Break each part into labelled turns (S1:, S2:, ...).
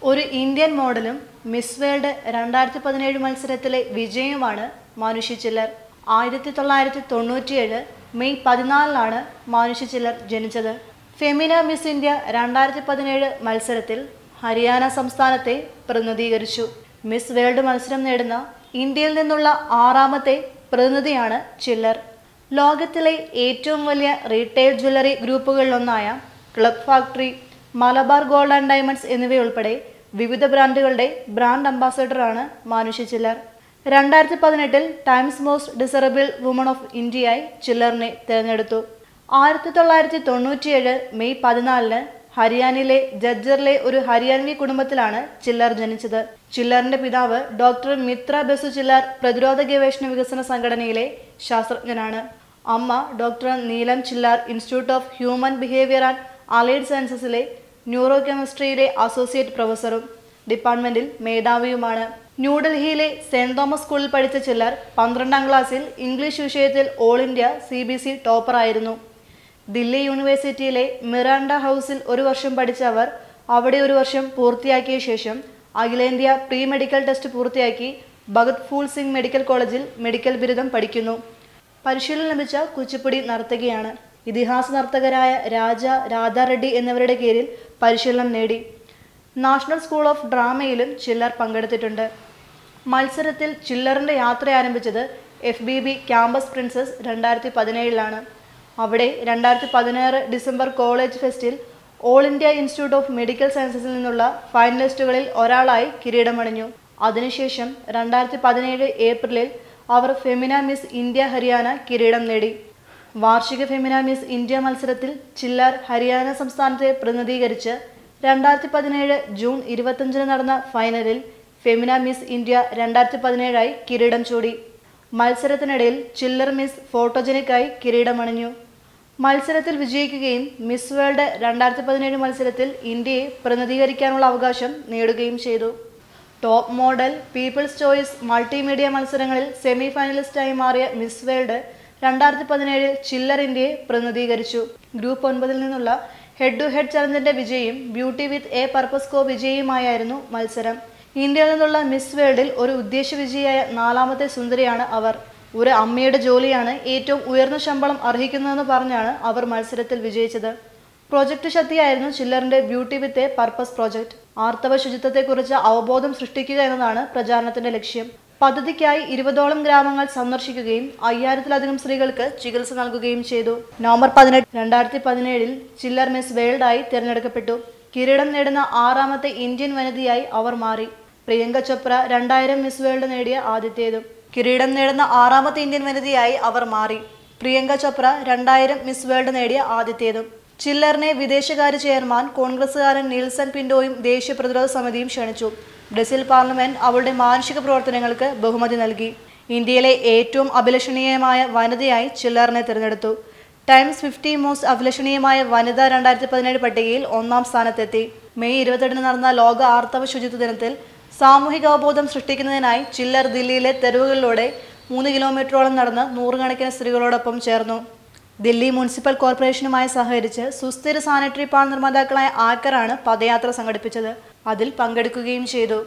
S1: ഒരു ഇന്ത്യൻ മോഡലും miss world രണ്ടായിരത്തി പതിനേഴ് മത്സരത്തിലെ വിജയവുമാണ് മാനുഷി ചില്ലർ ആയിരത്തി തൊള്ളായിരത്തി തൊണ്ണൂറ്റിയേഴ് മെയ് പതിനാലിനാണ് മാനുഷി ചില്ലർ ജനിച്ചത് ഫെമിന മിസ് ഇന്ത്യ രണ്ടായിരത്തി പതിനേഴ് മത്സരത്തിൽ ഹരിയാന സംസ്ഥാനത്തെ പ്രതിനിധീകരിച്ചു മിസ് വേൾഡ് മത്സരം നേടുന്ന ഇന്ത്യയിൽ നിന്നുള്ള ആറാമത്തെ പ്രതിനിധിയാണ് ചില്ലർ ലോകത്തിലെ ഏറ്റവും വലിയ റീറ്റെയിൽ ജ്വല്ലറി ഗ്രൂപ്പുകളിലൊന്നായ Club Factory Malabar gold and diamonds എന്നിവയുൾപ്പെടെ വിവിധ ബ്രാൻഡുകളുടെ ബ്രാൻഡ് അംബാസഡറാണ് മാനുഷി ചില്ലർ രണ്ടായിരത്തി പതിനെട്ടിൽ Times most desirable woman of ഇന്ത്യയായി ചില്ലറിനെ തിരഞ്ഞെടുത്തു ആയിരത്തി തൊള്ളായിരത്തി തൊണ്ണൂറ്റിയേഴ് മെയ് പതിനാലിന് ഹരിയാനയിലെ ജജ്ജറിലെ ഒരു ഹരിയാൻവി കുടുംബത്തിലാണ് ചില്ലർ ജനിച്ചത് ചില്ലറിന്റെ പിതാവ് ഡോക്ടർ മിത്ര ബസു ചില്ലർ പ്രതിരോധ ഗവേഷണ വികസന സംഘടനയിലെ ശാസ്ത്രജ്ഞനാണ് അമ്മ doctor Neelam Chhillar institute of human behaviour and allied സയൻസസിലെ ന്യൂറോ കെമിസ്ട്രിയിലെ അസോസിയേറ്റ് പ്രൊഫസറും ഡിപ്പാർട്ട്മെന്റിൽ മേധാവിയുമാണ് ന്യൂഡൽഹിയിലെ സെന്റ് തോമസ് സ്കൂളിൽ പഠിച്ച ചില്ലർ പന്ത്രണ്ടാം ക്ലാസ്സിൽ ഇംഗ്ലീഷ് വിഷയത്തിൽ all India C B C ടോപ്പറായിരുന്നു ദില്ലി യൂണിവേഴ്സിറ്റിയിലെ മിറാണ്ട ഹൗസിൽ ഒരു വർഷം പഠിച്ച അവർ അവിടെ ഒരു വർഷം പൂർത്തിയാക്കിയ ശേഷം അഖിലേന്ത്യാ പ്രീ മെഡിക്കൽ ടെസ്റ്റ് പൂർത്തിയാക്കി ഭഗത് ഫൂൾ സിംഗ് മെഡിക്കൽ കോളേജിൽ മെഡിക്കൽ ബിരുദം പഠിക്കുന്നു പരിശീലനം ലഭിച്ച കുച്ചിപ്പുടി നർത്തകിയാണ് ഇതിഹാസ നർത്തകരായ രാജ രാധാ റെഡ്ഡി എന്നിവരുടെ കീഴിൽ പരിശീലനം നേടി നാഷണൽ സ്കൂൾ ഓഫ് ഡ്രാമയിലും ചില്ലർ പങ്കെടുത്തിട്ടുണ്ട് മത്സരത്തിൽ ചില്ലറിൻ്റെ യാത്ര ആരംഭിച്ചത് F B B campus princess രണ്ടായിരത്തി പതിനേഴിലാണ് അവിടെ രണ്ടായിരത്തി പതിനാറ് ഡിസംബർ കോളേജ് ഫെസ്റ്റിൽ all India institute of medical സയൻസസിൽ നിന്നുള്ള ഫൈനലിസ്റ്റുകളിൽ ഒരാളായി കിരീടമണിഞ്ഞു അതിനുശേഷം രണ്ടായിരത്തി പതിനേഴ് ഏപ്രിലിൽ അവർ ഫെമിന മിസ് ഇന്ത്യ ഹരിയാന കിരീടം നേടി വാർഷിക ഫെമിന മിസ് ഇന്ത്യ മത്സരത്തിൽ ചില്ലർ ഹരിയാന സംസ്ഥാനത്തെ പ്രതിനിധീകരിച്ച് രണ്ടായിരത്തി പതിനേഴ് ജൂൺ ഇരുപത്തഞ്ചിന് നടന്ന ഫൈനലിൽ ഫെമിന മിസ് ഇന്ത്യ രണ്ടായിരത്തി പതിനേഴായി കിരീടം ചൂടി മത്സരത്തിനിടയിൽ ചില്ലർ മിസ് ഫോട്ടോജനിക്കായി കിരീടമണിഞ്ഞു മത്സരത്തിൽ വിജയിക്കുകയും മിസ് വേൾഡ് രണ്ടായിരത്തി പതിനേഴ് മത്സരത്തിൽ ഇന്ത്യയെ പ്രതിനിധീകരിക്കാനുള്ള അവകാശം നേടുകയും ചെയ്തു top model people's choice multimedia മത്സരങ്ങളിൽ സെമി ഫൈനലിസ്റ്റായി മാറിയ മിസ് വേൾഡ് രണ്ടായിരത്തി പതിനേഴിൽ ചില്ലർ ഇന്ത്യയെ പ്രതിനിധീകരിച്ചു ഗ്രൂപ്പ് ഒൻപതിൽ നിന്നുള്ള ഹെഡ് ടു ഹെഡ് ചലഞ്ചിന്റെ വിജയിയും beauty with a purpose co വിജയിയുമായിരുന്നു മത്സരം ഇന്ത്യയിൽ നിന്നുള്ള മിസ് വേൾഡിൽ ഒരു ഉദ്ദേശ വിജയിയായ നാലാമത്തെ സുന്ദരിയാണ് അവർ ഒരു അമ്മയുടെ ജോലിയാണ് ഏറ്റവും ഉയർന്ന ശമ്പളം അർഹിക്കുന്നതെന്ന് പറഞ്ഞാണ് അവർ മത്സരത്തിൽ വിജയിച്ചത് പ്രോജക്റ്റ് ശക്തിയായിരുന്നു ചില്ലറിന്റെ beauty with a purpose project ആർത്തവ ശുചിത്വത്തെക്കുറിച്ച് അവബോധം സൃഷ്ടിക്കുക എന്നതാണ് പ്രചാരണത്തിന്റെ ലക്ഷ്യം പദ്ധതിക്കായി ഇരുപതോളം ഗ്രാമങ്ങൾ സന്ദർശിക്കുകയും അയ്യായിരത്തിലധികം സ്ത്രീകൾക്ക് ചികിത്സ നൽകുകയും ചെയ്തു നവംബർ പതിനെട്ട് രണ്ടായിരത്തി പതിനേഴിൽ ചില്ലർ മിസ് വേൾഡായി തിരഞ്ഞെടുക്കപ്പെട്ടു കിരീടം നേടുന്ന ആറാമത്തെ ഇന്ത്യൻ വനിതയായി അവർ മാറി പ്രിയങ്ക ചോപ്ര രണ്ടായിരം മിസ് വേൾഡ് നേടിയ ആദ്യത്തേതും കിരീടം നേടുന്ന ആറാമത്തെ ഇന്ത്യൻ വനിതയായി അവർ മാറി പ്രിയങ്ക ചോപ്ര രണ്ടായിരം മിസ് വേൾഡ് നേടിയ ആദ്യത്തേതും ചില്ലറിനെ വിദേശകാര്യ ചെയർമാൻ കോൺഗ്രസുകാരൻ നീൽസൺ പിന്റോയും ദേശീയ പ്രതിരോധ സമിതിയും ക്ഷണിച്ചു ബ്രസീൽ പാർലമെന്റ് അവളുടെ മാനുഷിക പ്രവർത്തനങ്ങൾക്ക് ബഹുമതി നൽകി ഇന്ത്യയിലെ ഏറ്റവും അഭിലഷണീയമായ വനിതയായി ചില്ലറിനെ തിരഞ്ഞെടുത്തു ടൈംസ് ഫിഫ്റ്റി മോസ്റ്റ് അഭിലഷണീയമായ വനിത രണ്ടായിരത്തി പതിനേഴ് പട്ടികയിൽ ഒന്നാം സ്ഥാനത്തെത്തി മെയ് ഇരുപത്തെട്ടിന് നടന്ന ലോക ആർത്തവ ശുചിത്വ ദിനത്തിൽ സാമൂഹിക അവബോധം സൃഷ്ടിക്കുന്നതിനായി ചില്ലർ ദില്ലിയിലെ തെരുവുകളിലൂടെ മൂന്ന് കിലോമീറ്ററോളം നടന്ന് നൂറുകണക്കിന് സ്ത്രീകളോടൊപ്പം ചേർന്നു ദില്ലി മുനിസിപ്പൽ കോർപ്പറേഷനുമായി സഹകരിച്ച് സുസ്ഥിര സാനിറ്ററി പാഡ് നിർമ്മാതാക്കളായ ആക്കറാണ് പദയാത്ര സംഘടിപ്പിച്ചത് അതിൽ പങ്കെടുക്കുകയും ചെയ്തു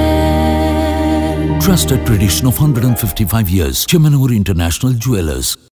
S2: Trusted tradition of 155 years. Chemanur International Jewelers.